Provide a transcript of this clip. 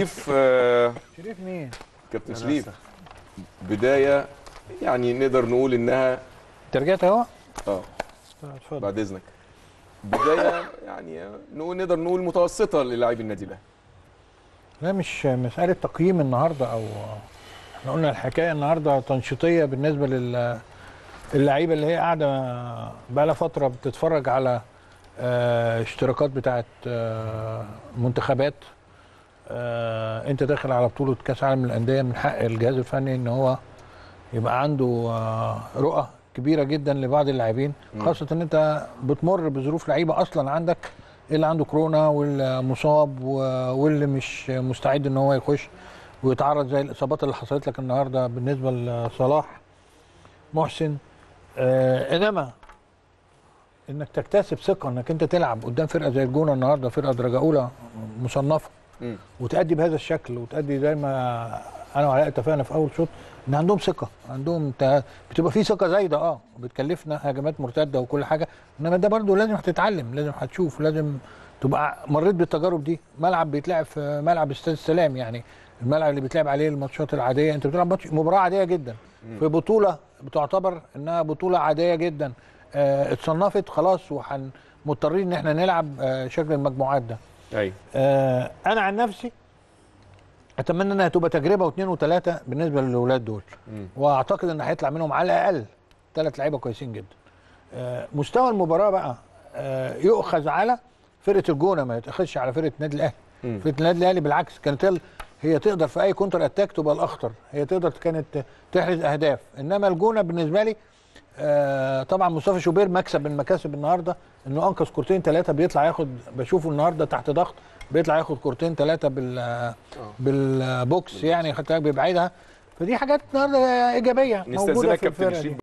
شريف آه، شريف مين؟ كابتن شريف بدايه يعني نقدر نقول انها انت رجعت اهو؟ اه اتفضل بعد اذنك بدايه يعني نقول نقدر نقول متوسطه للاعبي النادي الاهلي لا مش مسألة تقييم النهارده أو احنا قلنا الحكاية النهارده تنشيطية بالنسبة لل اللعيبة اللي هي قاعدة بقى لها فترة بتتفرج على آه، اشتراكات بتاعت آه، منتخبات آه، انت داخل على بطولة كأس عالم للأندية من حق الجهاز الفني ان هو يبقى عنده آه، رؤى كبيرة جدا لبعض اللاعبين خاصة ان انت بتمر بظروف لعيبة اصلا عندك اللي عنده كورونا واللي مصاب و- واللي مش مستعد ان هو يخش ويتعرض زي الاصابات اللي حصلت لك النهارده بالنسبه لصلاح محسن آه انما انك تكتسب ثقه انك انت تلعب قدام فرقه زي الجونه النهارده فرقه درجه اولى مصنفه مم. وتأدي بهذا الشكل وتأدي زي ما انا وعلاء اتفقنا في اول شوط ان عندهم ثقه عندهم ت- بتبقى في ثقه زايده اه بتكلفنا هجمات مرتده وكل حاجه انما ده برضو لازم هتتعلم لازم هتشوف لازم تبقى مريت بالتجارب دي ملعب بيتلعب في ملعب استاد السلام يعني الملعب اللي بيتلعب عليه الماتشات العاديه انت بتلعب ماتش مباراه عاديه جدا في بطوله بتعتبر انها بطوله عاديه جدا آه اتصنفت خلاص وحن مضطرين ان احنا نلعب آه شكل المجموعات ده ايوه آه انا عن نفسي اتمنى انها تبقى تجربه واثنين وثلاثه بالنسبه للاولاد دول مم. واعتقد ان هيطلع منهم على الاقل ثلاث لعيبه كويسين جدا آه مستوى المباراه بقى آه يؤخذ على فرقه الجونه ما يتاخذش على فرقه النادي الاهلي مم. فرقه النادي الاهلي بالعكس كانت هي- هي تقدر في اي كونتر اتاك تبقى الاخطر هي تقدر كانت تحرز اهداف انما الجونه بالنسبه لي آه طبعا مصطفى شوبير مكسب من مكاسب النهارده انه انقذ كورتين ثلاثه بيطلع ياخد بشوفه النهارده تحت ضغط بيطلع ياخد كورتين ثلاثه بال بالبوكس يعني حتى بيبعدها فدي حاجات النهارده ايجابيه موجوده نستاذنك في كابتن الفرقه شريف دي